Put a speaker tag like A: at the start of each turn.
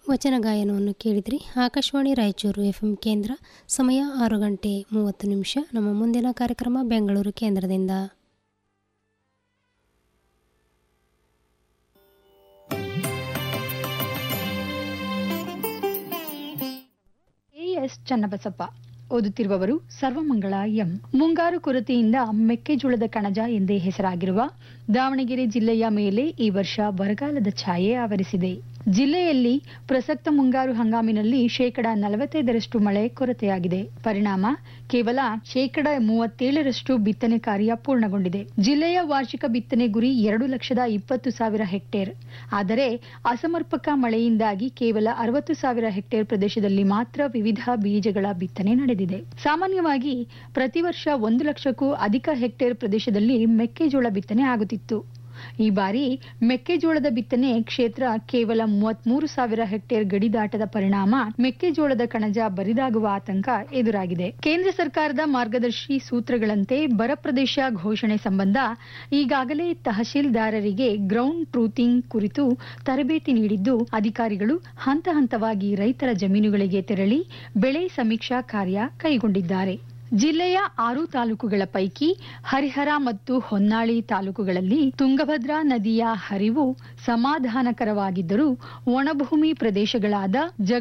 A: ವಚನ ಗಾಯನವನ್ನು ಕೇಳಿದ್ರಿ ಆಕಾಶವಾಣಿ ರಾಯಚೂರು ಎಫ್ ಎಂ ಕೇಂದ್ರ ಸಮಯ ಆರು ಗಂಟೆ ಮೂವತ್ತು ನಿಮಿಷ ನಮ್ಮ ಮುಂದಿನ ಕಾರ್ಯಕ್ರಮ ಬೆಂಗಳೂರು ಕೇಂದ್ರದಿಂದ
B: ಎಎಸ್ ಚನ್ನಬಸಪ್ಪ ಓದುತ್ತಿರುವವರು ಸರ್ವಮಂಗಳ ಎಂ ಮುಂಗಾರು ಕೊರತೆಯಿಂದ ಮೆಕ್ಕೆಜೋಳದ ಕಣಜ ಎಂದೇ ಹೆಸರಾಗಿರುವ ದಾವಣಗೆರೆ ಜಿಲ್ಲೆಯ ಮೇಲೆ ಈ ವರ್ಷ ಬರಗಾಲದ ಛಾಯೆ ಆವರಿಸಿದೆ ಜಿಲ್ಲೆಯಲ್ಲಿ ಪ್ರಸಕ್ತ ಮುಂಗಾರು ಹಂಗಾಮಿನಲ್ಲಿ ಶೇಕಡ ನಲವತ್ತೈದರಷ್ಟು ಮಳೆ ಕೊರತೆಯಾಗಿದೆ ಪರಿಣಾಮ ಕೇವಲ ಶೇಕಡ ಮೂವತ್ತೇಳರಷ್ಟು ಬಿತ್ತನೆ ಕಾರ್ಯ ಪೂರ್ಣಗೊಂಡಿದೆ ಜಿಲ್ಲೆಯ ವಾರ್ಷಿಕ ಬಿತ್ತನೆ ಗುರಿ ಎರಡು ಲಕ್ಷದ ಇಪ್ಪತ್ತು ಸಾವಿರ ಹೆಕ್ಟೇರ್ ಆದರೆ ಅಸಮರ್ಪಕ ಮಳೆಯಿಂದಾಗಿ ಕೇವಲ ಅರವತ್ತು ಸಾವಿರ ಹೆಕ್ಟೇರ್ ಪ್ರದೇಶದಲ್ಲಿ ಮಾತ್ರ ವಿವಿಧ ಬೀಜಗಳ ಬಿತ್ತನೆ ನಡೆದಿದೆ ಸಾಮಾನ್ಯವಾಗಿ ಪ್ರತಿ ವರ್ಷ ಒಂದು ಲಕ್ಷಕ್ಕೂ ಅಧಿಕ ಹೆಕ್ಟೇರ್ ಪ್ರದೇಶದಲ್ಲಿ ಮೆಕ್ಕೆಜೋಳ ಬಿತ್ತನೆ ಆಗುತ್ತಿತ್ತು ಈ ಬಾರಿ ಮೆಕ್ಕೆಜೋಳದ ಬಿತ್ತನೆ ಕ್ಷೇತ್ರ ಕೇವಲ ಮೂವತ್ಮೂರು ಸಾವಿರ ಹೆಕ್ಟೇರ್ ಗಡಿದಾಟದ ಪರಿಣಾಮ ಮೆಕ್ಕೆಜೋಳದ ಕಣಜ ಬರಿದಾಗುವ ಆತಂಕ ಎದುರಾಗಿದೆ ಕೇಂದ್ರ ಸರ್ಕಾರದ ಮಾರ್ಗದರ್ಶಿ ಸೂತ್ರಗಳಂತೆ ಬರ ಪ್ರದೇಶ ಘೋಷಣೆ ಸಂಬಂಧ ಈಗಾಗಲೇ ತಹಶೀಲ್ದಾರರಿಗೆ ಗ್ರೌಂಡ್ ಟ್ರೂತಿಂಗ್ ಕುರಿತು ತರಬೇತಿ ನೀಡಿದ್ದು ಅಧಿಕಾರಿಗಳು ಹಂತ ಹಂತವಾಗಿ ರೈತರ ಜಮೀನುಗಳಿಗೆ ತೆರಳಿ ಬೆಳೆ ಸಮೀಕ್ಷಾ ಕಾರ್ಯ ಕೈಗೊಂಡಿದ್ದಾರೆ ಜಿಲ್ಲೆಯ ಆರು ತಾಲೂಕುಗಳ ಪೈಕಿ ಹರಿಹರ ಮತ್ತು ಹೊನ್ನಾಳಿ ತಾಲೂಕುಗಳಲ್ಲಿ ತುಂಗಭದ್ರಾ ನದಿಯ ಹರಿವು ಸಮಾಧಾನಕರವಾಗಿದ್ದರೂ ಒಣಭೂಮಿ ಪ್ರದೇಶಗಳಾದ